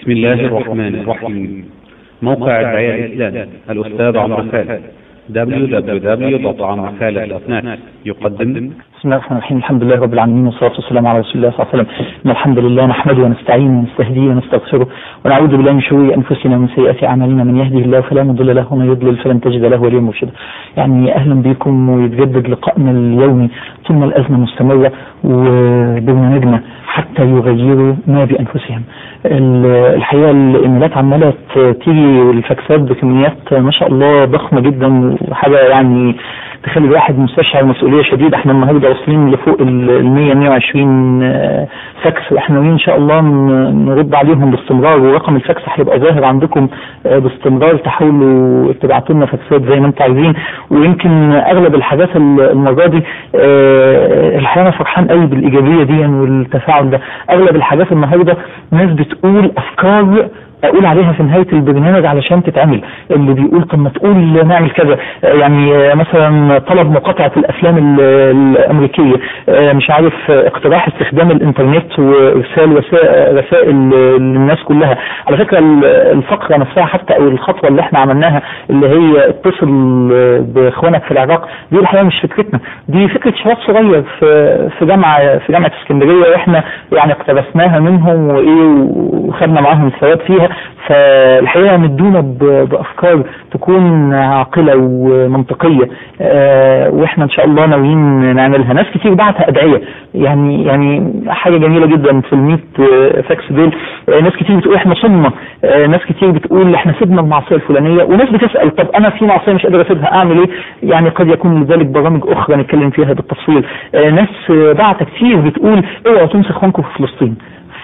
بسم الله الرحمن الرحيم موقع الدعاية الإسلامي الأستاذ عمرو خالد www.عمرخالد.net يقدم بسم الله الرحمن الرحيم الحمد لله رب العالمين والصلاة والسلام على رسول الله صلى الله عليه وسلم إن الحمد لله نحمده ونستعينه ونستهديه ونستغفره ونعوذ بالله من شرور أنفسنا ومن سيئات أعمالنا من يهده الله فلا مضل له ومن يضلل فلن تجد له وليا مرشدا يعني أهلا بكم ويتجدد لقائنا اليومي ثم الأزمة مستمرة وبرنامجنا حتى يغيروا ما بأنفسهم الحقيقة الإيميلات عمالة تيجي والفاكسات بكميات ما شاء الله ضخمة جدا وحاجة يعني تخلي الواحد مستشعر مسؤولية شديدة احنا النهارده واصلين لفوق ال 100 120 فاكس واحنا ناويين ان شاء الله نرد عليهم باستمرار ورقم الفاكس هيبقى ظاهر عندكم باستمرار تحاولوا تبعتوا لنا فاكسات زي ما انتم عايزين ويمكن اغلب الحاجات المرة دي الحقيقة انا فرحان قوي بالايجابية دي والتفاعل ده اغلب الحاجات النهارده ناس بتقول افكار اقول عليها في نهاية البرنامج علشان تتعمل اللي بيقول طب ما تقول نعمل كذا يعني مثلا طلب مقاطعة الافلام الامريكية مش عارف اقتراح استخدام الانترنت وارسال رسائل للناس كلها على فكرة الفقرة نفسها حتى او الخطوة اللي احنا عملناها اللي هي اتصل باخوانك في العراق دي الحقيقة مش فكرتنا دي فكرة شباب صغير في في جامعة في جامعة اسكندرية واحنا يعني اقتبسناها منهم وايه وخدنا معاهم الثواب فيها فالحقيقة مدونا بأفكار تكون عاقلة ومنطقية اه واحنا ان شاء الله ناويين نعملها ناس كتير بعتها ادعية يعني يعني حاجة جميلة جدا في الميت فاكس دول اه ناس كتير بتقول احنا صمنا اه ناس كتير بتقول احنا سيبنا المعصية الفلانية وناس بتسأل طب انا في معصية مش قادر اسيبها اعمل ايه يعني قد يكون لذلك برامج اخرى نتكلم فيها بالتفصيل ناس بعت كتير بتقول اوعوا تمسك اخوانكم في فلسطين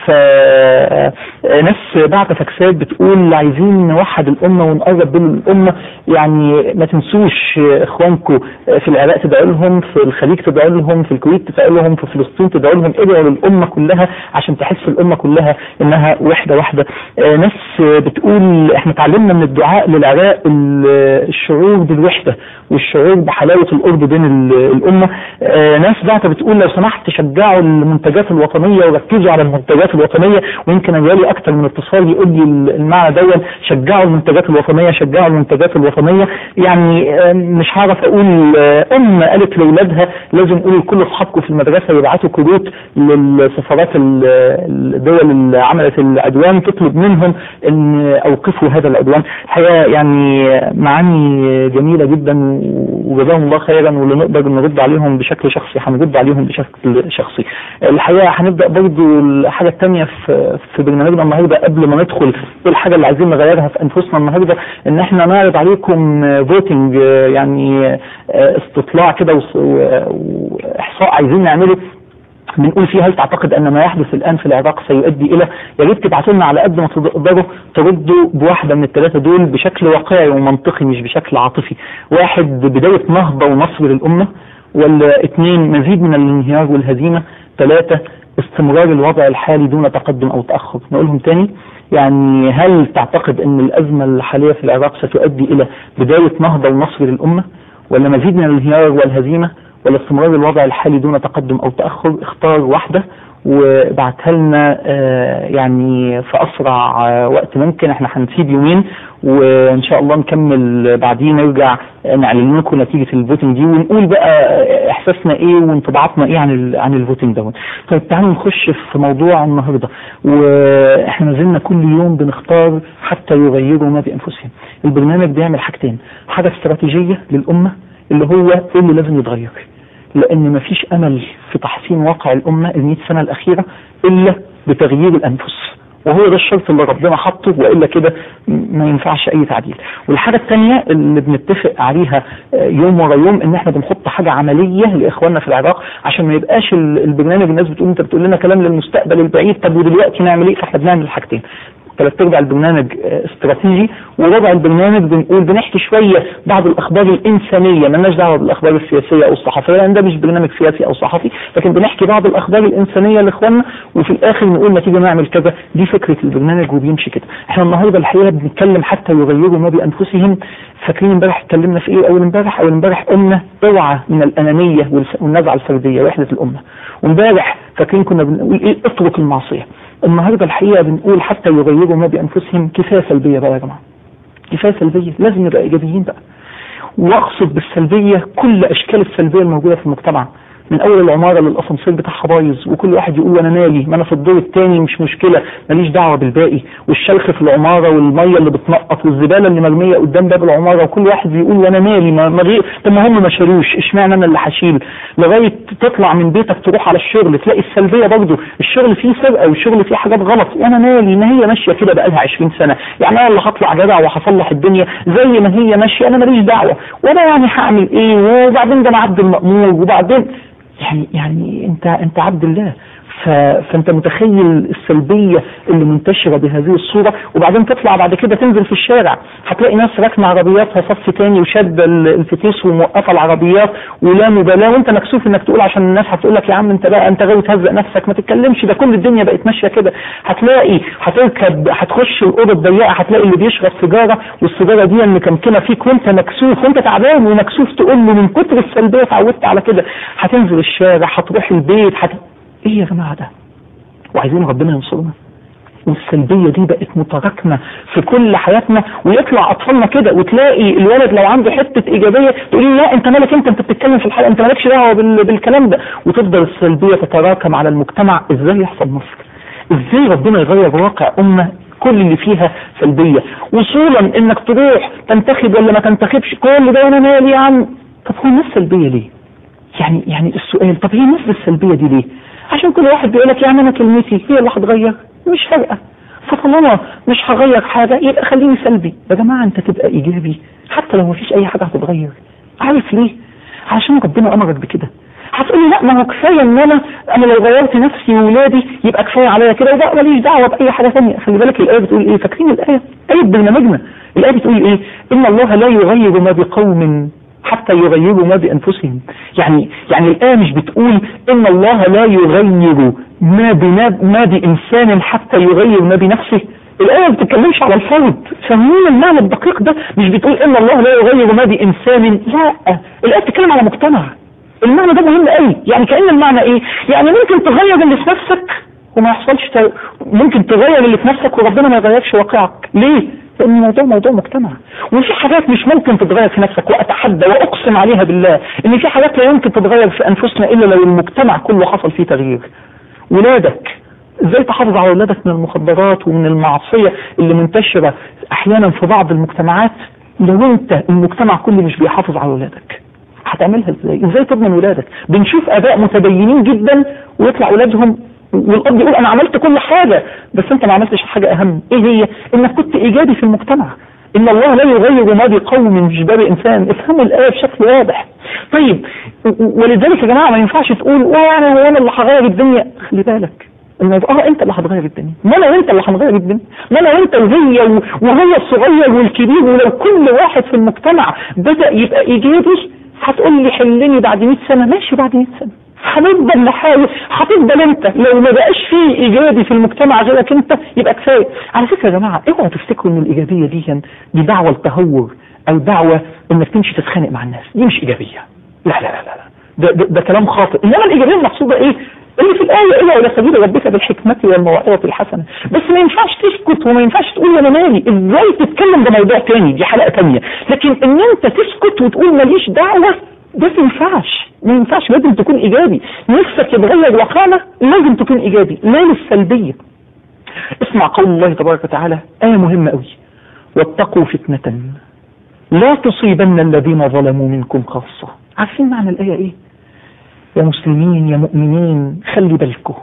فناس بعت فاكسات بتقول عايزين نوحد الأمة ونقرب بين الأمة يعني ما تنسوش إخوانكم في العراق تدعوا لهم في الخليج تدعوا لهم في الكويت تدعوا لهم في فلسطين تدعوا لهم ادعوا للأمة كلها عشان تحس الأمة كلها إنها وحدة واحدة ناس بتقول احنا اتعلمنا من الدعاء للعراق الشعور بالوحدة والشعور بحلاوة القرب بين الأمة ناس بعت بتقول لو سمحت شجعوا المنتجات الوطنية وركزوا على المنتجات الوطنية ويمكن انا جالي اكتر من اتصال يقول لي المعنى دون شجعوا المنتجات الوطنية شجعوا المنتجات الوطنية يعني مش هعرف اقول ام قالت لاولادها لازم قولوا لكل اصحابكم في المدرسة يبعتوا كروت للسفارات الدول اللي عملت العدوان تطلب منهم ان اوقفوا هذا العدوان الحقيقة يعني معاني جميلة جدا وجزاهم الله خيرا واللي نقدر نرد عليهم بشكل شخصي هنرد عليهم بشكل شخصي الحقيقة هنبدأ برضو الحاجة الثانية في في برنامجنا النهارده قبل ما ندخل ايه الحاجة اللي عايزين نغيرها في انفسنا النهارده ان احنا نعرض عليكم فوتنج يعني استطلاع كده واحصاء عايزين نعمله بنقول فيه هل تعتقد ان ما يحدث الان في العراق سيؤدي الى يا ريت تبعتوا لنا على قد ما تقدروا تردوا بواحده من الثلاثه دول بشكل واقعي ومنطقي مش بشكل عاطفي واحد بدايه نهضه ونصر للامه ولا اثنين مزيد من الانهيار والهزيمه ثلاثه استمرار الوضع الحالي دون تقدم او تأخر نقولهم تاني يعني هل تعتقد ان الازمة الحالية في العراق ستؤدي الى بداية نهضة ونصر للامة ولا مزيد من الانهيار والهزيمة ولا استمرار الوضع الحالي دون تقدم او تأخر اختار واحدة وبعتها لنا يعني في اسرع وقت ممكن احنا هنسيب يومين وان شاء الله نكمل بعدين نرجع نعلن لكم نتيجه الفوتنج دي ونقول بقى احساسنا ايه وانطباعاتنا ايه عن عن الفوتنج دوت طيب تعالوا نخش في موضوع النهارده واحنا ما زلنا كل يوم بنختار حتى يغيروا ما بانفسهم البرنامج بيعمل حاجتين حاجه استراتيجيه للامه اللي هو ايه اللي لازم يتغير لان مفيش امل في تحسين واقع الامه ال سنه الاخيره الا بتغيير الانفس وهو ده الشرط اللي ربنا حطه والا كده ما ينفعش اي تعديل والحاجه الثانيه اللي بنتفق عليها يوم ورا يوم ان احنا بنحط حاجه عمليه لاخواننا في العراق عشان ما يبقاش البرنامج الناس بتقول انت بتقول لنا كلام للمستقبل البعيد طب ودلوقتي نعمل ايه فاحنا بنعمل الحاجتين ثلاث ارباع البرنامج استراتيجي وربع البرنامج بنقول بنحكي شويه بعض الاخبار الانسانيه مالناش دعوه بالاخبار السياسيه او الصحفيه لان ده مش برنامج سياسي او صحفي لكن بنحكي بعض الاخبار الانسانيه لاخواننا وفي الاخر نقول ما تيجي نعمل كذا دي فكره البرنامج وبيمشي كده احنا النهارده الحقيقه بنتكلم حتى يغيروا ما بانفسهم فاكرين امبارح اتكلمنا في ايه اول امبارح اول امبارح قلنا اوعى من الانانيه والنزعه الفرديه وحده الامه وامبارح فاكرين كنا بنقول ايه اترك المعصيه النهارده الحقيقه بنقول حتى يغيروا ما بانفسهم كفايه سلبيه بقى يا جماعه كفايه سلبيه لازم نبقى ايجابيين بقى واقصد بالسلبيه كل اشكال السلبيه الموجوده في المجتمع من اول العماره للاسانسير بتاعها بايظ وكل واحد يقول انا مالي ما انا في الدور الثاني مش مشكله ماليش دعوه بالباقي والشلخ في العماره والميه اللي بتنقط والزباله اللي مرميه قدام باب العماره وكل واحد بيقول وانا مالي ما ما غير طب ما هم ما شالوش اشمعنى انا اللي هشيل لغايه تطلع من بيتك تروح على الشغل تلاقي السلبيه برضه الشغل فيه سرقه والشغل فيه حاجات غلط وانا مالي ما هي ماشيه كده بقى لها 20 سنه يعني انا اللي هطلع جدع وهصلح الدنيا زي ما هي ماشيه انا ماليش دعوه وانا يعني هعمل ايه وبعدين ده انا عبد المامور وبعدين يعني يعني انت انت عبد الله ف... فانت متخيل السلبيه اللي منتشره بهذه الصوره وبعدين تطلع بعد كده تنزل في الشارع هتلاقي ناس راكنه عربياتها صف تاني وشاده ال- الفتيس وموقفه العربيات ولا مبالاه وانت مكسوف انك تقول عشان الناس هتقول لك يا عم انت بقى انت غاوي تهزق نفسك ما تتكلمش ده كل الدنيا بقت ماشيه كده هتلاقي هتركب هتخش الاوضه الضيقه هتلاقي اللي بيشرب سيجاره والسيجاره دي مكمكمه فيك وانت مكسوف وانت تعبان ومكسوف تقول له من كتر السلبيه اتعودت على كده هتنزل الشارع هتروح البيت هت... ايه يا جماعه ده وعايزين ربنا ينصرنا والسلبيه دي بقت متراكمه في كل حياتنا ويطلع اطفالنا كده وتلاقي الولد لو عنده حته ايجابيه تقول له لا انت مالك انت انت بتتكلم في الحلقه انت مالكش دعوه بال- بالكلام ده وتفضل السلبيه تتراكم على المجتمع ازاي يحصل مصر ازاي ربنا يغير واقع امه كل اللي فيها سلبيه وصولا انك تروح تنتخب ولا ما تنتخبش كل ده وانا مالي يا عم طب هو الناس سلبيه ليه؟ يعني يعني السؤال طب هي الناس السلبيه دي ليه؟ عشان كل واحد بيقول لك يعني انا كلمتي هي اللي هتغير مش فارقه فطالما مش هغير حاجه يبقى خليني سلبي يا جماعه انت تبقى ايجابي حتى لو مفيش اي حاجه هتتغير عارف ليه؟ عشان ربنا امرك بكده هتقولي لا ما هو كفايه ان انا انا لو غيرت نفسي وولادي يبقى كفايه عليا كده وبقى ماليش دعوه باي حاجه ثانيه خلي بالك الايه بتقول ايه فاكرين الايه ايه برنامجنا الايه بتقول ايه ان الله لا يغير ما بقوم حتى يغيروا ما بانفسهم يعني يعني الايه مش بتقول ان الله لا يغير ما بنا ما بانسان حتى يغير ما بنفسه الايه ما بتتكلمش على الفرد فاهمين المعنى الدقيق ده مش بتقول ان الله لا يغير ما بانسان لا الايه بتتكلم على مجتمع المعنى ده مهم قوي يعني كأن المعنى ايه يعني ممكن تغير اللي في نفسك وما يحصلش ت... ممكن تغير اللي في نفسك وربنا ما يغيرش واقعك ليه لان الموضوع موضوع مجتمع وفي حاجات مش ممكن تتغير في نفسك واتحدى واقسم عليها بالله ان في حاجات لا يمكن تتغير في انفسنا الا لو المجتمع كله حصل فيه تغيير ولادك ازاي تحافظ على اولادك من المخدرات ومن المعصيه اللي منتشره احيانا في بعض المجتمعات لو انت المجتمع كله مش بيحافظ على اولادك هتعملها ازاي ازاي تضمن ولادك بنشوف اباء متدينين جدا ويطلع اولادهم والاب يقول انا عملت كل حاجه بس انت ما عملتش حاجه اهم ايه هي انك كنت ايجابي في المجتمع ان الله لا يغير ما بقوم مش باب انسان افهموا الايه بشكل واضح طيب ولذلك يا جماعه ما ينفعش تقول وانا هو انا اللي هغير الدنيا خلي بالك الموضوع اه انت اللي هتغير الدنيا ما انا وانت اللي هنغير الدنيا ما انا وانت وهي وهو الصغير والكبير ولو كل واحد في المجتمع بدا يبقى ايجابي هتقول لي حلني بعد 100 سنه ماشي بعد 100 سنه هنفضل نحاول هتفضل انت لو ما بقاش فيه ايجابي في المجتمع غيرك انت يبقى كفايه على فكره يا جماعه اوعوا تفتكروا ان الايجابيه دي دي دعوه لتهور او دعوه انك تمشي تتخانق مع الناس دي مش ايجابيه لا لا لا لا ده, ده, ده كلام خاطئ انما الايجابيه المقصوده ايه اللي في الآية إلى إلى سبيل ربك بالحكمة والموعظة الحسنة بس ما ينفعش تسكت وما ينفعش تقول أنا مالي إزاي تتكلم ده موضوع تاني دي حلقة تانية لكن إن أنت تسكت وتقول ماليش دعوة ده ما ينفعش ما ينفعش لازم تكون إيجابي نفسك يتغير واقعنا لازم تكون إيجابي لا للسلبية اسمع قول الله تبارك وتعالى آية مهمة قوي واتقوا فتنة لا تصيبن الذين ظلموا منكم خاصة عارفين معنى الآية إيه يا مسلمين يا مؤمنين خلي بالكم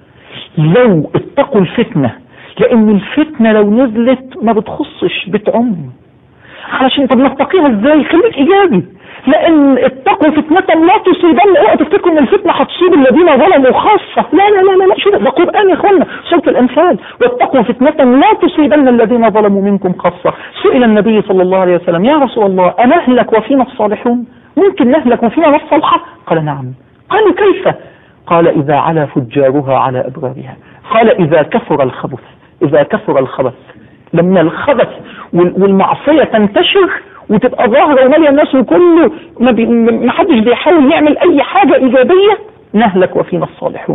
لو اتقوا الفتنة لان الفتنة لو نزلت ما بتخصش بتعم علشان طب نتقيها ازاي خليك ايجابي لان اتقوا فتنة لا تصيبن اوعوا تفتكروا ان الفتنة هتصيب الذين ظلموا خاصة لا لا لا لا, لا. شو ده قرآن يا اخوانا سورة الانفال واتقوا فتنة لا تصيبن الذين ظلموا منكم خاصة سئل النبي صلى الله عليه وسلم يا رسول الله أنهلك وفينا الصالحون ممكن نهلك وفينا ناس صالحة قال نعم قالوا كيف قال إذا علا فجارها على أبرارها قال إذا كثر الخبث إذا كثر الخبث لما الخبث والمعصية تنتشر وتبقى ظاهرة ومالية الناس وكله ما, بي ما حدش بيحاول يعمل أي حاجة إيجابية نهلك وفينا الصالحون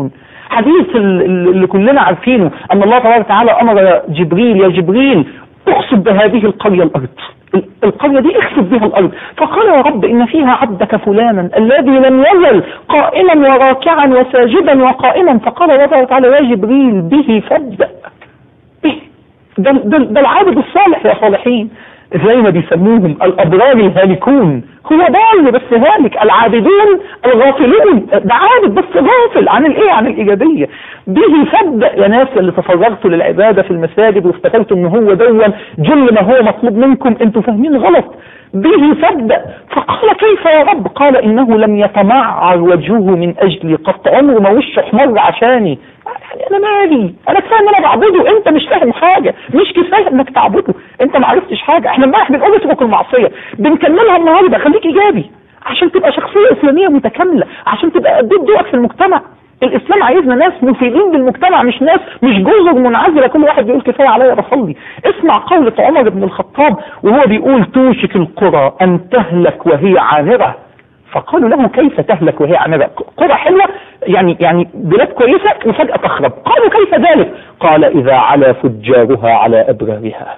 حديث ال- ال- اللي كلنا عارفينه ان الله تبارك وتعالى امر جبريل يا جبريل اخسف بهذه القريه الارض ال- القرية دي اخسف بها الأرض فقال يا رب إن فيها عبدك فلانا الذي لم يزل قائما وراكعا وساجدا وقائما فقال الله تبارك وتعالى يا جبريل به فابدأ به ده, ده, ده العابد الصالح يا صالحين زي ما بيسموهم الأبرار الهالكون هو ضال بس هالك العابدون الغافلون ده عابد بس غافل عن الايه عن الإيجابية به فابدأ يا ناس اللي تفرغتوا للعبادة في المساجد وافتكرتوا ان هو دون جل ما هو مطلوب منكم انتوا فاهمين غلط به فابدأ فقال كيف يا رب قال انه لم يتمعر وجهه من اجلي قط عمره ما وشه احمر عشاني يعني انا مالي انا كفايه ان انا بعبده انت مش فاهم حاجه مش كفايه انك تعبده انت ما عرفتش حاجه احنا امبارح بنقول اترك المعصيه بنكملها النهارده خليك ايجابي عشان تبقى شخصيه اسلاميه متكامله عشان تبقى قديت دورك في المجتمع الاسلام عايزنا ناس مفيدين للمجتمع مش ناس مش جزر منعزله كل واحد بيقول كفايه عليا بصلي اسمع قولة عمر بن الخطاب وهو بيقول توشك القرى ان تهلك وهي عامره فقالوا له كيف تهلك وهي عامره قرى حلوه يعني يعني بلاد كويسه وفجاه تخرب قالوا كيف ذلك قال اذا علا فجارها على ابرارها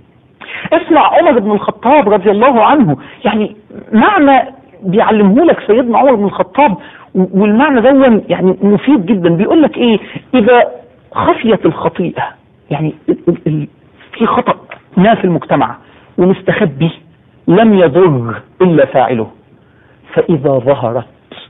اسمع عمر بن الخطاب رضي الله عنه يعني معنى بيعلمه لك سيدنا عمر بن الخطاب والمعنى ده يعني مفيد جدا بيقول لك ايه اذا خفيت الخطيئه يعني ال ال ال في خطا ما في المجتمع ومستخبي لم يضر الا فاعله فاذا ظهرت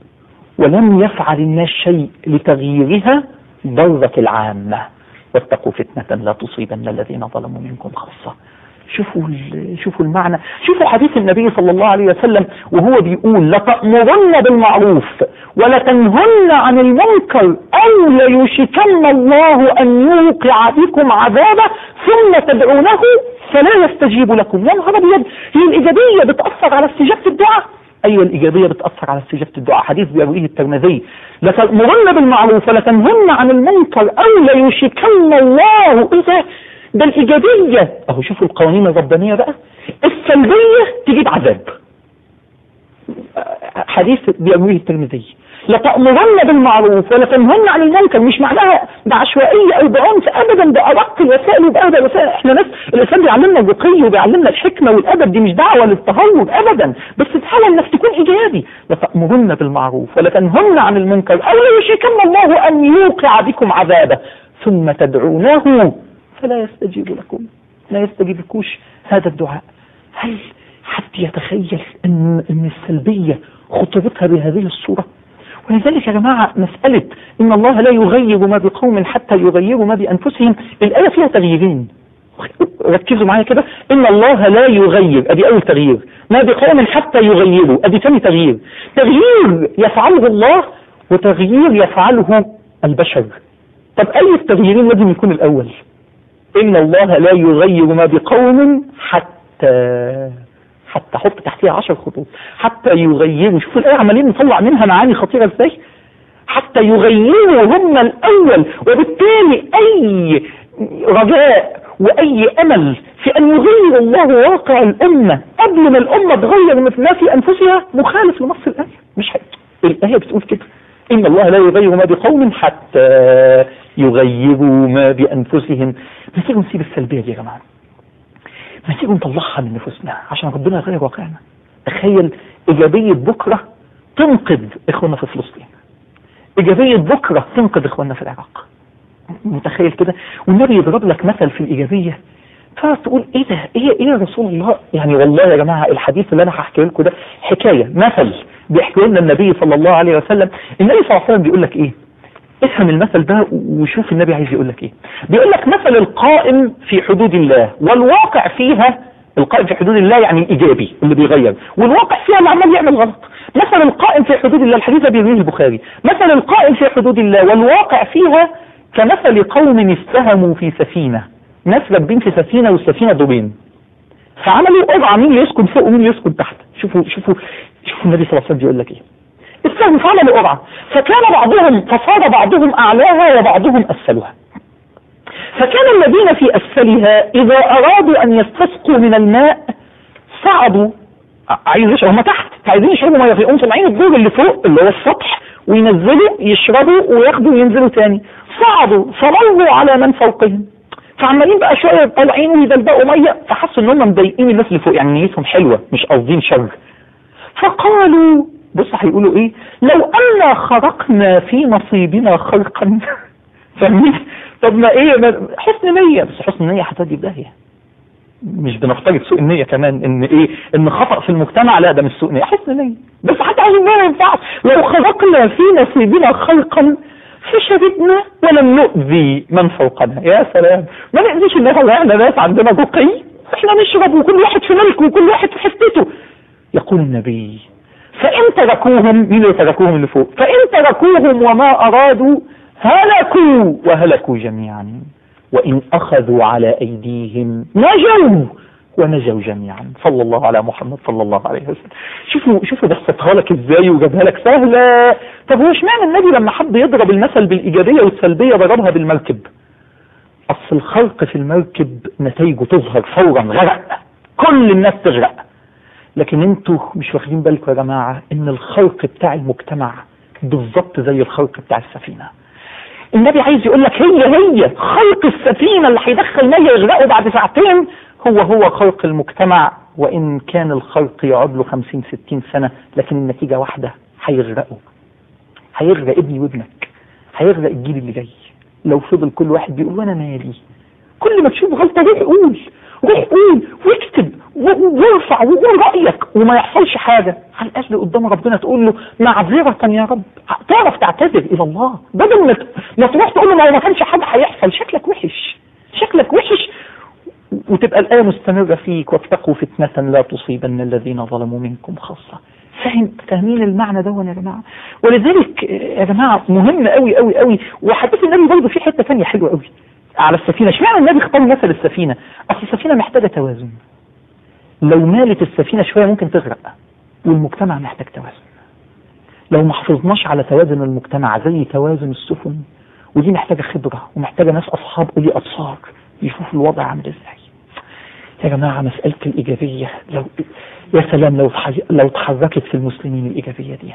ولم يفعل الناس شيء لتغييرها ضرت العامه واتقوا فتنه لا تصيبن الذين ظلموا منكم خاصه شوفوا شوفوا المعنى شوفوا حديث النبي صلى الله عليه وسلم وهو بيقول لتأمرن بالمعروف ولتنهن عن المنكر أو ليوشكن الله أن يوقع بكم عذابه ثم تدعونه فلا يستجيب لكم يا نهار أبيض هي الإيجابية بتأثر على استجابة الدعاء أيوة الإيجابية بتأثر على استجابة الدعاء حديث بيرويه الترمذي لتأمرن بالمعروف ولتنهن عن المنكر أو ليوشكن الله إيه ده ده الإيجابية أهو شوفوا القوانين الربانية بقى السلبية تجيب عذاب حديث بيرويه الترمذي لتأمرن بالمعروف ولتنهن عن المنكر مش معناها بعشوائية أو بعنف أبدا بأرق الوسائل وبأهدى الوسائل احنا ناس الإسلام بيعلمنا الرقي وبيعلمنا الحكمة والأدب دي مش دعوة للتهور أبدا بس تحاول إنك تكون إيجابي لتأمرن بالمعروف ولتنهن عن المنكر أو ليشركن الله أن يوقع بكم عذابه ثم تدعونه فلا يستجيب لكم لا يستجيب لكوش هذا الدعاء هل حد يتخيل ان ان السلبيه خطورتها بهذه الصوره ولذلك يا جماعه مساله ان الله لا يغير ما بقوم حتى يغيروا ما بانفسهم الايه فيها تغييرين ركزوا معايا كده ان الله لا يغير ادي اول تغيير ما بقوم حتى يغيروا ادي ثاني تغيير تغيير يفعله الله وتغيير يفعله البشر طب اي التغييرين لازم يكون الاول إن الله لا يغير ما بقوم حتى حتى حط تحتها عشر خطوط حتى يغيروا شوفوا الآية عمالين نطلع منها معاني خطيرة ازاي حتى يغيروا هم الأول وبالتالي أي رجاء وأي أمل في أن يغير الله واقع الأمة قبل ما الأمة تغير ما في أنفسها مخالف لنص الآية مش حقيقي الآية بتقول كده إن الله لا يغير ما بقوم حتى يغيروا ما بأنفسهم ما تيجوا نسيب السلبية دي يا جماعة ما تيجوا نطلعها من نفوسنا عشان ربنا يغير واقعنا تخيل إيجابية بكرة تنقذ إخواننا في فلسطين إيجابية بكرة تنقذ إخواننا في العراق متخيل كده والنبي يضرب لك مثل في الإيجابية تعرف تقول ايه ده ايه ايه يا رسول الله يعني والله يا جماعه الحديث اللي انا هحكي لكم ده حكايه مثل بيحكي لنا النبي صلى الله عليه وسلم النبي صلى الله عليه وسلم بيقول لك ايه افهم المثل ده وشوف النبي عايز يقول لك ايه بيقول لك مثل القائم في حدود الله والواقع فيها القائم في حدود الله يعني الايجابي اللي بيغير والواقع فيها اللي عمال يعمل غلط مثل القائم في حدود الله الحديث ده بيرويه البخاري مثل القائم في حدود الله والواقع فيها كمثل قوم استهموا في سفينه ناس راكبين في سفينه والسفينه دورين فعملوا قرعه مين اللي يسكن فوق ومين اللي يسكن تحت شوفوا شوفوا شوفوا النبي صلى الله عليه وسلم بيقول لك ايه استهموا فعملوا قرعه فكان بعضهم فصار بعضهم اعلاها وبعضهم اسفلها فكان الذين في اسفلها اذا ارادوا ان يستسقوا من الماء صعدوا عايز يشربوا هم تحت عايزين يشربوا ميه فيقوموا طالعين الدور اللي فوق اللي هو السطح وينزلوا يشربوا وياخدوا وينزلوا تاني صعدوا فمروا على من فوقهم فعمالين بقى شويه طالعين ويدلدقوا ميه فحسوا ان هم مضايقين الناس اللي فوق يعني نيتهم حلوه مش قاصدين شر فقالوا بص هيقولوا ايه لو أنا خرقنا في نصيبنا خرقا فاهمين طب ما ايه ما حسن نية بس حسن نية هتودي بداهية مش بنفترض سوء النية كمان ان ايه ان خطأ في المجتمع لا ده مش سوء نية حسن نية بس حتى عشان ما ينفعش لو خرقنا في نصيبنا خلقا فشربنا ولم نؤذي من فوقنا يا سلام ما نأذيش الناس احنا ناس عندنا رقي احنا نشرب وكل واحد في ملك وكل واحد في حتته يقول النبي فإن تركوهم مين اللي تركوهم اللي فوق فإن تركوهم وما أرادوا هلكوا وهلكوا جميعا وإن أخذوا على أيديهم نجوا ونجوا جميعا صلى الله على محمد صلى الله عليه وسلم شوفوا شوفوا بسطها لك ازاي وجابها لك سهله طب هو اشمعنى النبي لما حب يضرب المثل بالايجابيه والسلبيه ضربها بالمركب اصل الخلق في المركب نتائجه تظهر فورا غرق كل الناس تغرق لكن انتوا مش واخدين بالكم يا جماعه ان الخلق بتاع المجتمع بالظبط زي الخلق بتاع السفينه النبي عايز يقول لك هي هي خلق السفينه اللي هيدخل ميه يغرقه بعد ساعتين هو هو خلق المجتمع وان كان الخلق يقعد له 50 60 سنه لكن النتيجه واحده هيغرقه هيغرق ابني وابنك هيغرق الجيل اللي جاي لو فضل كل واحد بيقول وانا مالي كل ما تشوف غلطه روح قول روح قول واكتب وارفع وقول رايك وما يحصلش حاجه على الاقل قدام ربنا تقول له معذره يا رب تعرف تعتذر الى الله بدل ما ما تروح تقول له ما هو ما كانش حاجه هيحصل شكلك وحش شكلك وحش وتبقى الآية مستمرة فيك واتقوا فتنة لا تصيبن الذين ظلموا منكم خاصة فاهم فاهمين المعنى ده يا جماعة ولذلك يا جماعة مهم قوي قوي قوي وحديث النبي برضه في حتة ثانية حلوة قوي على السفينة اشمعنى النبي اختار مثل السفينة اصل السفينة محتاجة توازن لو مالت السفينة شوية ممكن تغرق والمجتمع محتاج توازن لو ما حافظناش على توازن المجتمع زي توازن السفن ودي محتاجة خبرة ومحتاجة ناس أصحاب أولي أبصار يشوفوا الوضع عامل ازاي يا جماعة مسألة الإيجابية لو يا سلام لو لو اتحركت في المسلمين الإيجابية دي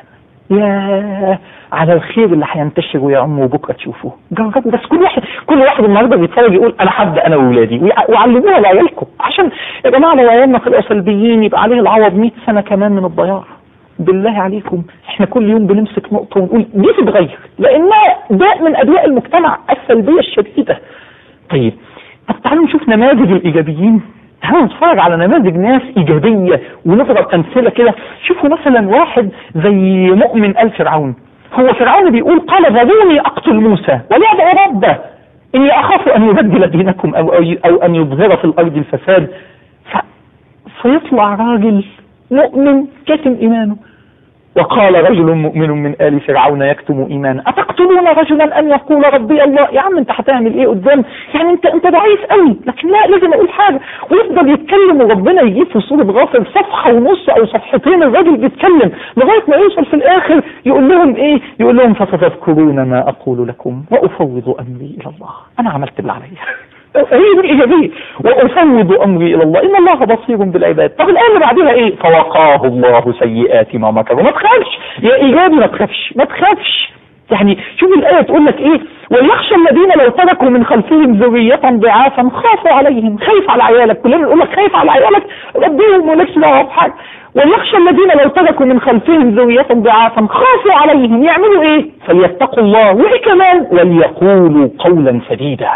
يا على الخير اللي هينتشر ويعم وبكره تشوفوه جربوا بس كل واحد كل واحد النهارده بيتفرج يقول انا حد انا واولادي وعلموها لعيالكم عشان يا جماعه لو عيالنا طلعوا سلبيين يبقى عليه العوض 100 سنه كمان من الضياع بالله عليكم احنا كل يوم بنمسك نقطه ونقول دي تتغير لانها داء من ادواء المجتمع السلبيه الشديده طيب طب تعالوا نشوف نماذج الايجابيين تعالوا نتفرج على نماذج ناس ايجابيه ونضرب امثله كده شوفوا مثلا واحد زي مؤمن ال فرعون هو فرعون بيقول قال ذروني اقتل موسى وليدعو ربه اني اخاف ان يبدل دينكم او او ان يظهر في الارض الفساد ف... فيطلع راجل مؤمن كاتم ايمانه وقال رجل مؤمن من آل فرعون يكتم إيمانه أتقتلون رجلا أن يقول ربي الله يا عم أنت هتعمل إيه قدام يعني أنت أنت ضعيف قوي لكن لا لازم أقول حاجة ويفضل يتكلم وربنا يجيب في سورة غافر صفحة ونص أو صفحتين الراجل بيتكلم لغاية ما يوصل في الآخر يقول لهم إيه يقول لهم فستذكرون ما أقول لكم وأفوض أمري إلى الله أنا عملت اللي عليا هي دي الإيجابية وأفوض أمري إلى الله إن الله بصير بالعباد طب الآية اللي بعدها إيه فوقاه الله سيئات ما مكروا ما تخافش يا إيجابي ما تخافش ما تخافش يعني شوف الآية تقول لك إيه وليخشى الذين لو تركوا من خلفهم ذرية ضعافا خافوا عليهم خايف على عيالك كلنا نقول لك خايف على عيالك ربيهم ولكش دعوة بحاجة وليخشى الذين لو تركوا من خلفهم ذرية ضعافا خافوا عليهم يعملوا إيه فليتقوا الله وإيه كمان وليقولوا قولا سديدا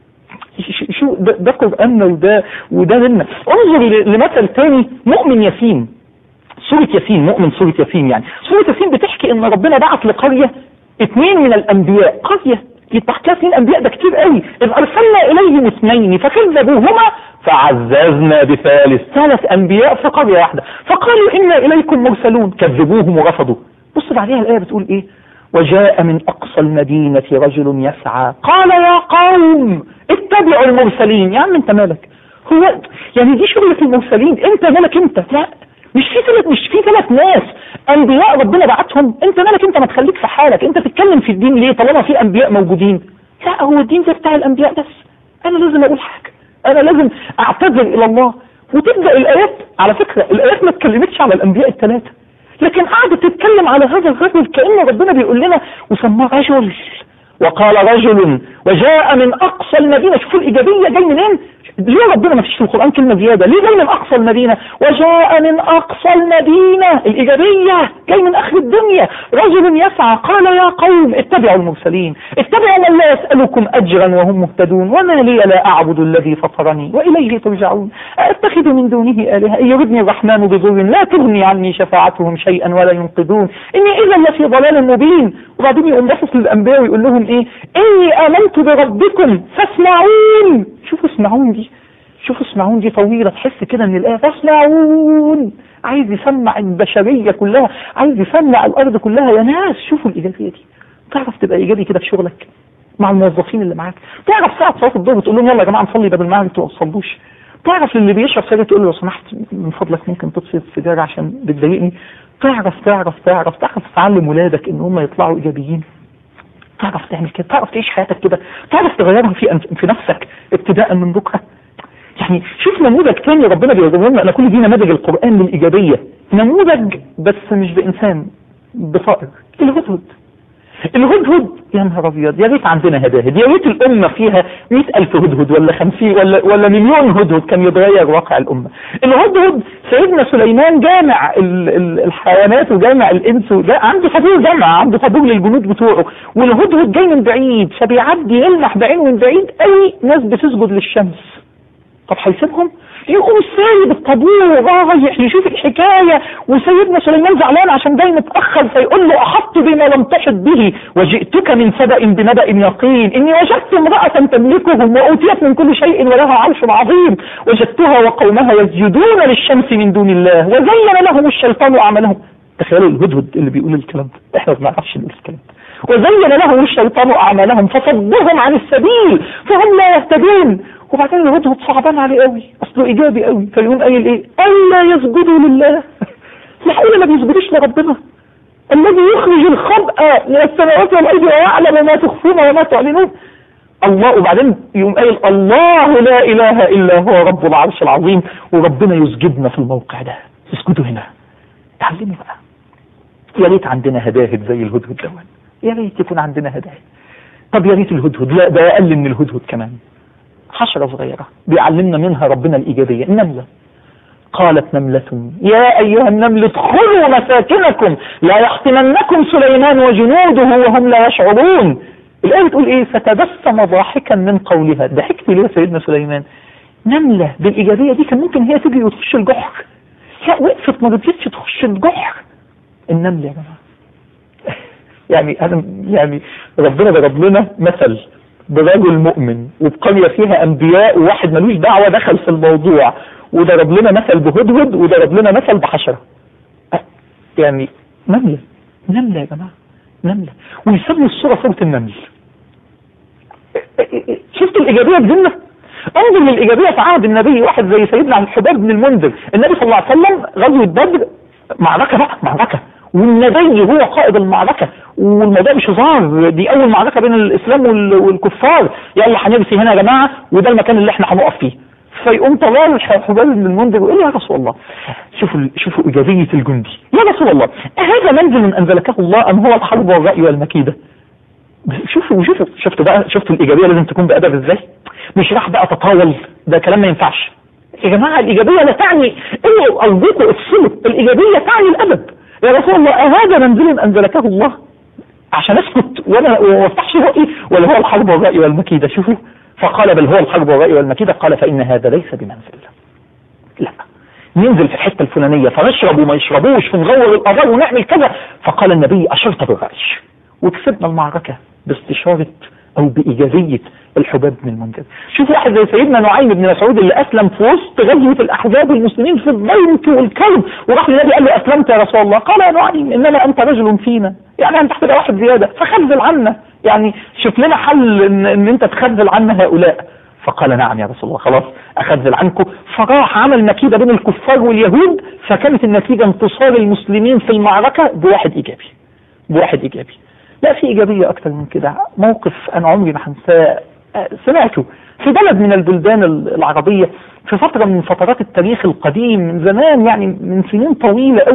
شو ده, ده قرآننا وده وده منا انظر لمثل تاني مؤمن ياسين سورة ياسين مؤمن سورة ياسين يعني سورة ياسين بتحكي ان ربنا بعت لقرية اثنين من الانبياء قرية يتبعت لها اثنين انبياء ده كتير قوي اذ ارسلنا اليهم اثنين فكذبوهما فعززنا بثالث ثلاث انبياء في قرية واحدة فقالوا انا اليكم مرسلون كذبوهم ورفضوا بص بعدها الايه بتقول ايه وجاء من أقصى المدينة رجل يسعى قال يا قوم اتبعوا المرسلين يا عم انت مالك هو يعني دي شغلة المرسلين انت مالك انت لا مش في ثلاث مش في ثلاث ناس انبياء ربنا بعتهم انت مالك انت ما تخليك في حالك انت تتكلم في الدين ليه طالما في انبياء موجودين لا هو الدين ده بتاع الانبياء بس انا لازم اقول حاجة انا لازم اعتذر الى الله وتبدا الايات على فكره الايات ما اتكلمتش على الانبياء الثلاثه لكن قعدت تتكلم على هذا الرجل كأن ربنا بيقول لنا وسماه رجل وقال رجل وجاء من اقصى المدينه شوفوا الايجابيه جاي منين ليه ربنا ما فيش في القران كلمه زياده ليه جاي من اقصى المدينه وجاء من اقصى المدينه الايجابيه جاي من اخر الدنيا رجل يسعى قال يا قوم اتبعوا المرسلين اتبعوا من لا يسالكم اجرا وهم مهتدون وما لي لا اعبد الذي فطرني واليه ترجعون اتخذ من دونه الهه ان يردني الرحمن بضر لا تغني عني شفاعتهم شيئا ولا ينقذون اني اذا لفي ضلال مبين وبعدين يقوم باصص للانبياء ويقول لهم ايه اني امنت بربكم فاسمعون شوفوا اسمعون دي شوفوا اسمعون دي طويلة تحس كده ان الآية فاسمعون عايز يسمع البشرية كلها عايز يسمع الأرض كلها يا ناس شوفوا الإيجابية دي تعرف تبقى إيجابي كده في شغلك مع الموظفين اللي معاك تعرف ساعة صلاة الظهر تقول لهم يلا يا جماعة نصلي بدل ما انتوا ما تصلوش تعرف اللي بيشرب سجاير تقول له لو سمحت من فضلك ممكن تطفي السيجارة عشان بتضايقني تعرف تعرف تعرف تعرف تعلم ولادك ان هم يطلعوا ايجابيين تعرف تعمل كده تعرف تعيش حياتك كده تعرف تغيرها في في نفسك ابتداء من بكره يعني شوف نموذج تاني ربنا بيقول لنا انا كل دي نماذج القران للايجابيه نموذج بس مش بانسان بطائر الهدهد الهدهد يا نهار ابيض يا ريت عندنا هداهد يا ريت الامه فيها 100000 هدهد ولا 50 ولا ولا مليون هدهد كان يتغير واقع الامه الهدهد سيدنا سليمان جامع ال ال الحيوانات وجامع الانس وجا عنده طابور جمع عنده طابور للجنود بتوعه والهدهد جاي من بعيد فبيعدي يلمح بعينه من بعيد قوي ناس بتسجد للشمس طب هيسيبهم يقوم سايب الطابور رايح يشوف الحكاية وسيدنا سليمان زعلان عشان جاي متأخر فيقول له أحط بما لم تحط به وجئتك من سبأ بنبأ يقين إني وجدت امرأة تملكهم وأوتيت من كل شيء ولها عرش عظيم وجدتها وقومها يسجدون للشمس من دون الله وزين لهم الشيطان أعمالهم تخيلوا الهدهد اللي بيقول الكلام ده احنا ما بنعرفش نقول الكلام ده وزين لهم الشيطان أعمالهم فصدهم عن السبيل فهم لا يهتدون وبعدين الهدهد صعبان عليه قوي اصله ايجابي قوي فيقوم قايل ايه الا يسجدوا لله الحقيقه ما بيسجدوش لربنا الذي يخرج الخبأ من السماوات والارض ويعلم ما تخفون وما تعلنون الله وبعدين يقوم قايل الله لا اله الا هو رب العرش العظيم وربنا يسجدنا في الموقع ده اسجدوا هنا تعلموا بقى يا ريت عندنا هداهد زي الهدهد دون يا ريت يكون عندنا هداهد طب يا ريت الهدهد لا ده اقل من الهدهد كمان حشرة صغيرة بيعلمنا منها ربنا الإيجابية النملة قالت نملة يا أيها النمل ادخلوا مساكنكم لا يحطمنكم سليمان وجنوده وهم لا يشعرون الآية بتقول إيه فتبسم ضاحكا من قولها ضحكت ليه سيدنا سليمان نملة بالإيجابية دي كان ممكن هي تجري وتخش الجحر لا وقفت ما رضيتش تخش الجحر النملة يا جماعة يعني أنا يعني ربنا ضرب لنا مثل برجل مؤمن وبقرية فيها أنبياء وواحد ملوش دعوة دخل في الموضوع وضرب لنا مثل بهدهد وضرب لنا مثل بحشرة يعني نملة نملة يا جماعة نملة ويسموا الصورة صورة النمل شفتوا الإيجابية بديننا انظر للإيجابية في عهد النبي واحد زي سيدنا الحباب بن المنذر النبي صلى الله عليه وسلم غزوة بدر معركة بقى معركة والنبي هو قائد المعركة والموضوع مش هزار دي اول معركة بين الاسلام والكفار يلا هنرسي هنا يا جماعة وده المكان اللي احنا هنقف فيه فيقوم طلال حباب بن المنذر ويقول يا رسول الله شوفوا شوفوا ايجابية الجندي يا رسول الله اهذا منزل انزلكه الله ام هو الحرب والرأي والمكيدة شوفوا شوفوا شفتوا بقى شفتوا الايجابية لازم تكون بأدب ازاي مش راح بقى تطاول ده كلام ما ينفعش يا جماعة الايجابية لا تعني اوعوا ارجوكم افصلوا الايجابية تعني الادب يا رسول الله أهذا منزل أنزلكه الله عشان اسكت وانا ما افتحش رأيي ولا هو الحرب والرأي والمكيدة شوفوا فقال بل هو الحرب والرأي والمكيدة قال فإن هذا ليس بمنزل لا ننزل في الحتة الفلانية فنشرب وما يشربوش ونغور الأضاء ونعمل كذا فقال النبي أشرت بالرأي وكسبنا المعركة باستشارة أو بإيجابية الحباب بن المنذر شوف واحد زي سيدنا نعيم بن مسعود اللي أسلم في وسط غزوة الأحزاب المسلمين في الضيق والكرب وراح للنبي قال له أسلمت يا رسول الله قال يا نعيم إنما أنت رجل فينا يعني أنت تحتاج واحد زيادة فخذل عنا يعني شوف لنا حل إن, إن أنت تخذل عنا هؤلاء فقال نعم يا رسول الله خلاص أخذل عنكم فراح عمل مكيدة بين الكفار واليهود فكانت النتيجة انتصار المسلمين في المعركة بواحد إيجابي بواحد إيجابي لا في إيجابية أكتر من كده موقف أنا عمري ما هنساه سمعته في بلد من البلدان العربية في فترة من فترات التاريخ القديم من زمان يعني من سنين طويلة قوي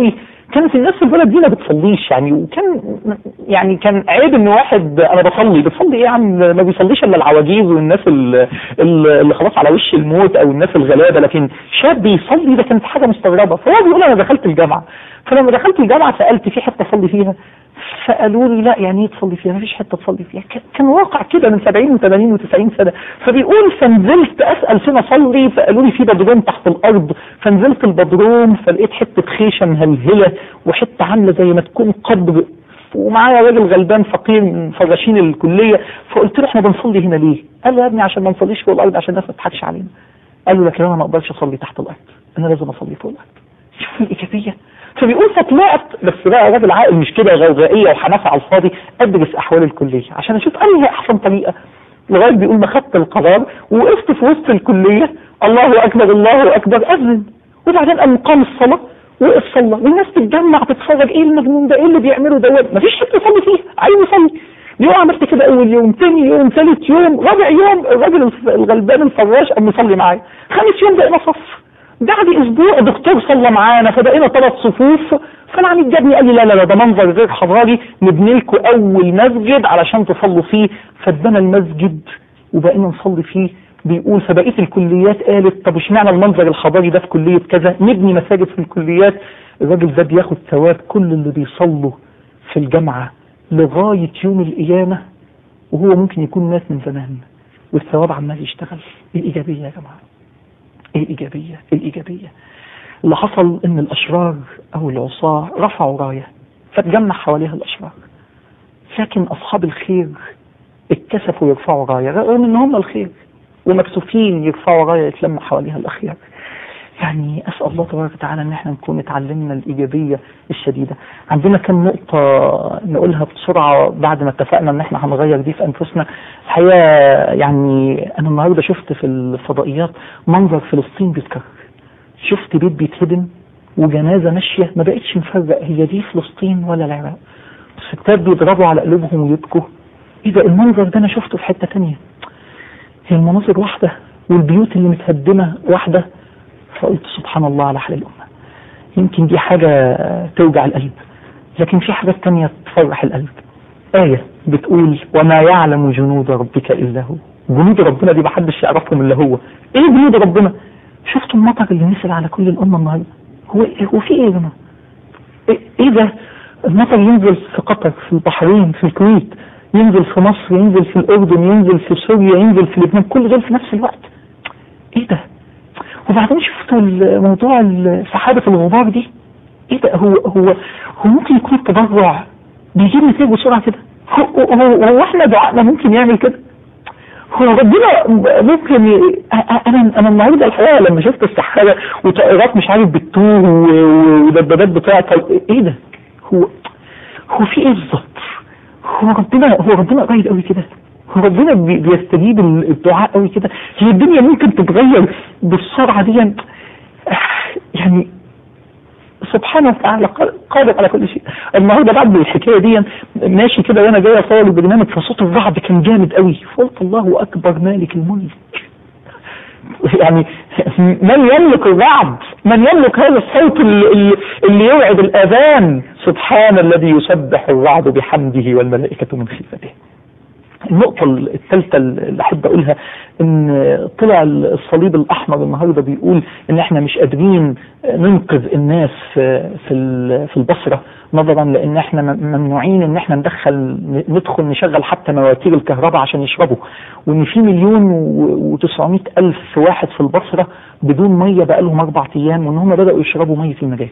كانت الناس في البلد دي ما بتصليش يعني وكان يعني كان عيب ان واحد انا بصلي بتصلي ايه يا عم ما بيصليش الا العواجيز والناس ال- ال- اللي خلاص على وش الموت او الناس الغلابه لكن شاب بيصلي ده كانت حاجه مستغربه فهو بيقول انا دخلت الجامعه فلما دخلت الجامعه سالت في حته اصلي فيها فقالوا لي لا يعني ايه تصلي فيها ما فيش حته تصلي فيها ك- كان واقع كده من 70 و80 و90 سنه فبيقول فنزلت اسال فين اصلي فقالوا لي في بدروم تحت الارض فنزلت البدروم فلقيت حته خيشه مهلهله وحته عامله زي ما تكون قبر ومعايا راجل غلبان فقير من فراشين الكليه فقلت له احنا بنصلي هنا ليه؟ قال له يا ابني عشان ما نصليش فوق الارض عشان الناس ما تضحكش علينا قال له لكن انا ما اقدرش اصلي تحت الارض انا لازم اصلي فوق الارض شوف الايجابيه فبيقول فطلعت بس بقى راجل عاقل مش كده غوغائيه وحنفه على الفاضي ادرس احوال الكليه عشان اشوف انهي احسن طريقه لغايه بيقول ما خدت القرار ووقفت في وسط الكليه الله اكبر الله اكبر اذن وبعدين قام قام الصلاه وقف صلى والناس تتجمع تتفرج ايه المجنون ده ايه اللي بيعمله دوت مفيش حد يصلي فيه عايز يصلي اليوم عملت كده اول يوم تاني يوم ثالث يوم رابع يوم الراجل الف- الغلبان الفراش قام يصلي معايا خامس يوم بقينا صف بعد اسبوع دكتور صلى معانا فبقينا ثلاث صفوف فالعميد جابني قال لي لا لا لا ده منظر غير حضاري نبني لكم اول مسجد علشان تصلوا فيه فاتبنى المسجد وبقينا نصلي فيه بيقول فبقيه الكليات قالت طب اشمعنى المنظر الحضاري ده في كليه كذا نبني مساجد في الكليات الراجل ده بياخد ثواب كل اللي بيصلوا في الجامعه لغايه يوم القيامه وهو ممكن يكون مات من زمان والثواب عمال يشتغل الايجابيه يا جماعه الإيجابية الإيجابية اللي حصل إن الأشرار أو العصاة رفعوا راية فتجمع حواليها الأشرار لكن أصحاب الخير اتكسفوا يرفعوا راية رغم إن هم الخير ومكسوفين يرفعوا راية يتلم حواليها الأخيار يعني أسأل الله تبارك وتعالى إن احنا نكون اتعلمنا الإيجابية الشديدة عندنا كم نقطة نقولها بسرعة بعد ما اتفقنا إن احنا هنغير دي في أنفسنا الحقيقة يعني أنا النهاردة شفت في الفضائيات منظر فلسطين بيتكرر شفت بيت بيتهدم وجنازة ماشية ما بقتش مفرق هي دي فلسطين ولا العراق الستات بيضربوا على قلوبهم ويبكوا ايه ده المنظر ده انا شفته في حتة تانية هي المناظر واحدة والبيوت اللي متهدمة واحدة فقلت سبحان الله على حال الأمة يمكن دي حاجة توجع القلب لكن في حاجات تانية تفرح القلب آية بتقول وما يعلم جنود ربك إلا هو جنود ربنا دي محدش يعرفهم إلا هو إيه جنود ربنا شفتوا المطر اللي نزل على كل الأمة النهاردة هو هو في إيه يا جماعة إيه, إيه ده المطر ينزل في قطر في البحرين في الكويت ينزل في مصر ينزل في الأردن ينزل في سوريا ينزل في لبنان كل دول في نفس الوقت إيه ده وبعدين شفتوا موضوع سحابة الغبار دي ايه ده هو هو هو ممكن يكون التبرع بيجيب نتائج بسرعة كده هو, هو, هو احنا دعائنا ممكن يعمل كده هو ربنا ممكن ي... انا انا النهارده الحقيقه لما شفت السحابه وطائرات مش عارف بتطير ودبابات بتعطل ايه ده هو هو في ايه بالظبط هو ربنا هو ربنا قريب قوي كده هو ربنا بي- بيستجيب الدعاء قوي كده هي الدنيا ممكن تتغير بالسرعه دي يعني سبحانه وتعالى قادر على كل شيء النهارده بعد الحكايه دي ماشي كده وانا جاي اصور البرنامج فصوت الرعد كان جامد قوي فقلت الله اكبر مالك الملك يعني من يملك الرعد من يملك هذا الصوت اللي, اللي يوعد الاذان سبحان الذي يسبح الرعد بحمده والملائكه من خيفته النقطة الثالثة اللي أحب أقولها إن طلع الصليب الأحمر النهاردة بيقول إن إحنا مش قادرين ننقذ الناس في في البصرة نظرا لأن إحنا ممنوعين إن إحنا ندخل ندخل نشغل حتى مواتير الكهرباء عشان يشربوا وإن في مليون وتسعمائة ألف واحد في البصرة بدون مية بقالهم أربع أيام وإن هم بدأوا يشربوا مية في المجاري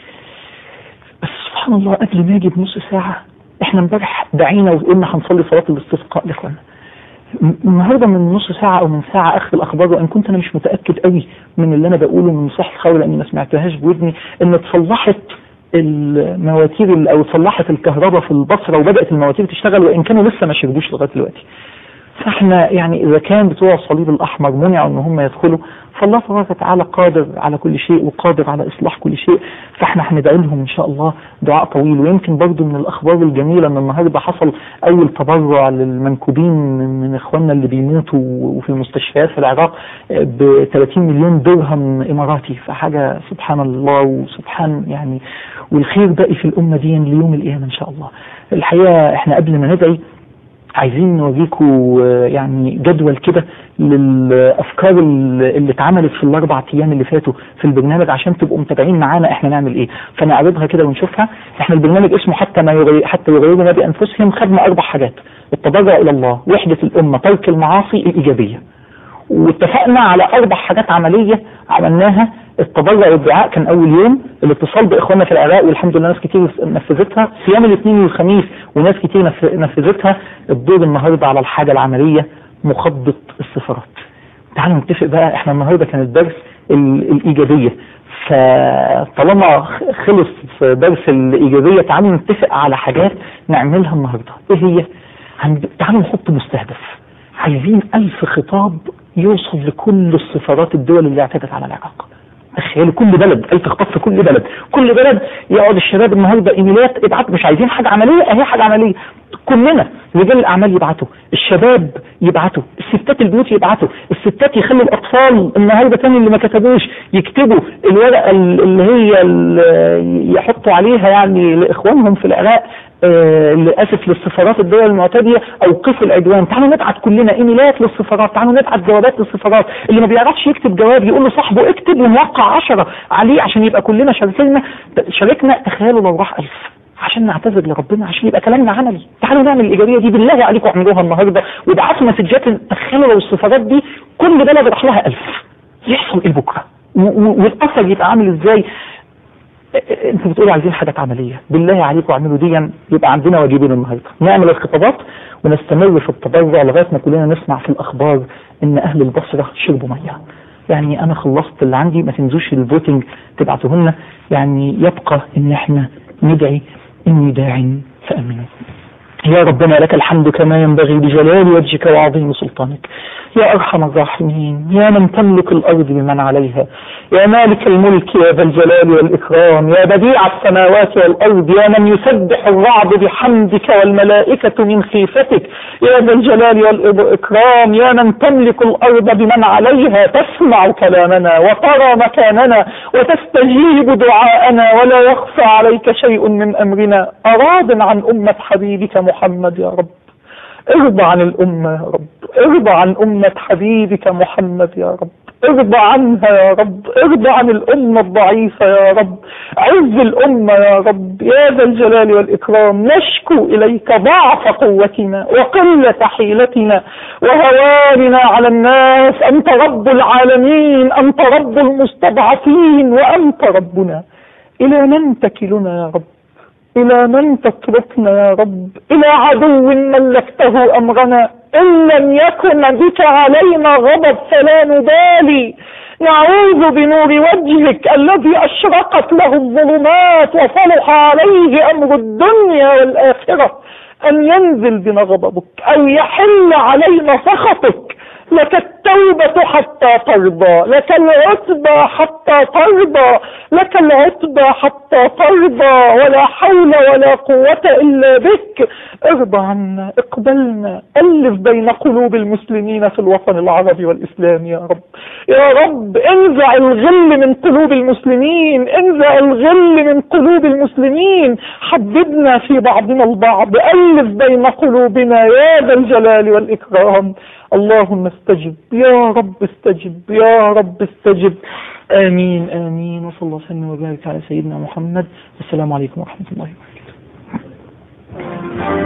بس سبحان الله قبل ما أجي بنص ساعة احنا امبارح دعينا وقلنا هنصلي صلاه الاستسقاء لاخواننا النهارده من نص ساعه او من ساعه اخر الاخبار وان كنت انا مش متاكد قوي من اللي انا بقوله من صح الخبر لاني ما سمعتهاش بودني ان اتصلحت المواتير او اتصلحت الكهرباء في البصره وبدات المواتير تشتغل وان كانوا لسه ما شربوش لغايه دلوقتي فاحنا يعني اذا كان بتوع الصليب الاحمر منعوا ان هم يدخلوا فالله تبارك وتعالى قادر على كل شيء وقادر على اصلاح كل شيء فاحنا هندعي لهم ان شاء الله دعاء طويل ويمكن برضو من الاخبار الجميله ان النهارده حصل اول تبرع للمنكوبين من اخواننا اللي بيموتوا وفي المستشفيات في العراق ب 30 مليون درهم اماراتي فحاجه سبحان الله وسبحان يعني والخير باقي في الامه دي ليوم القيامه ان شاء الله الحقيقه احنا قبل ما ندعي عايزين نوريكم يعني جدول كده للافكار اللي اتعملت في الاربع ايام اللي فاتوا في البرنامج عشان تبقوا متابعين معانا احنا نعمل ايه فنعرضها كده ونشوفها احنا البرنامج اسمه حتى ما يغير حتى يغيروا ما بانفسهم خدنا اربع حاجات التضرع الى الله وحده الامه ترك المعاصي الايجابيه واتفقنا على اربع حاجات عمليه عملناها التضرع والدعاء كان اول يوم الاتصال باخواننا في العراق والحمد لله ناس كتير نفذتها صيام الاثنين والخميس وناس كتير نفذتها الدور النهارده على الحاجه العمليه مخطط السفارات تعالوا نتفق بقى احنا النهارده كان الدرس الايجابيه فطالما خلص في درس الايجابيه تعالوا نتفق على حاجات نعملها النهارده ايه هي تعالوا نحط مستهدف عايزين ألف خطاب يوصل لكل السفارات الدول اللي اعتدت على العراق تخيلوا كل بلد ألف خطاب في كل بلد كل بلد يقعد الشباب النهارده ايميلات ابعت مش عايزين حاجه عمليه اهي حاجه عمليه كلنا رجال الاعمال يبعتوا الشباب يبعتوا الستات البيوت يبعتوا الستات يخلوا الاطفال النهارده تاني اللي ما كتبوش يكتبوا الورقه اللي هي اللي يحطوا عليها يعني لاخوانهم في العراق آه للاسف للسفارات الدول المعتديه اوقفوا العدوان تعالوا نبعت كلنا ايميلات للسفارات تعالوا نبعت جوابات للسفارات اللي ما بيعرفش يكتب جواب يقول له صاحبه اكتب ونوقع عشرة عليه عشان يبقى كلنا شاركنا شاركنا تخيلوا لو راح ألف عشان نعتذر لربنا عشان يبقى كلامنا عملي تعالوا نعمل الايجابيه دي بالله عليكم اعملوها النهارده وابعتوا مسجات تخيلوا لو السفارات دي كل بلد راح لها ألف يحصل ايه بكره والاثر يبقى عامل ازاي انتوا بتقولوا عايزين حاجات عمليه بالله عليكم اعملوا دي يبقى عندنا واجبين النهارده نعمل الخطابات ونستمر في التبرع لغايه ما كلنا نسمع في الاخبار ان اهل البصره شربوا ميه يعني انا خلصت اللي عندي ما تنسوش الفوتنج تبعته لنا يعني يبقى ان احنا ندعي اني داع فامنوا يا ربنا لك الحمد كما ينبغي بجلال وجهك وعظيم سلطانك يا أرحم الراحمين يا من تملك الأرض بمن عليها يا مالك الملك يا ذا الجلال والإكرام يا بديع السماوات والأرض يا من يسبح الرعد بحمدك والملائكة من خيفتك يا ذا الجلال والإكرام يا من تملك الأرض بمن عليها تسمع كلامنا وترى مكاننا وتستجيب دعاءنا ولا يخفى عليك شيء من أمرنا أراد عن أمة حبيبك محمد يا رب ارضى عن الأمة يا رب ارضى عن أمة حبيبك محمد يا رب ارضى عنها يا رب ارضى عن الأمة الضعيفة يا رب عز الأمة يا رب يا ذا الجلال والإكرام نشكو إليك ضعف قوتنا وقلة حيلتنا وهواننا على الناس أنت رب العالمين أنت رب المستضعفين وأنت ربنا إلى من تكلنا يا رب إلى من تتركنا يا رب إلى عدو ملكته أمرنا إن لم يكن بك علينا غضب فلا نبالي نعوذ بنور وجهك الذي أشرقت له الظلمات وصلح عليه أمر الدنيا والآخرة أن ينزل بنا غضبك أو يحل علينا سخطك لك التوبة حتى ترضى لك العتبى حتى ترضى لك العتبى حتى ترضى ولا حول ولا قوة إلا بك ارضى عنا اقبلنا ألف بين قلوب المسلمين في الوطن العربي والإسلامي يا رب يا رب انزع الغل من قلوب المسلمين انزع الغل من قلوب المسلمين حببنا في بعضنا البعض ألف بين قلوبنا يا ذا الجلال والإكرام اللهم استجب يا رب استجب يا رب استجب آمين آمين وصلى الله وسلم وبارك على سيدنا محمد والسلام عليكم ورحمة الله وبركاته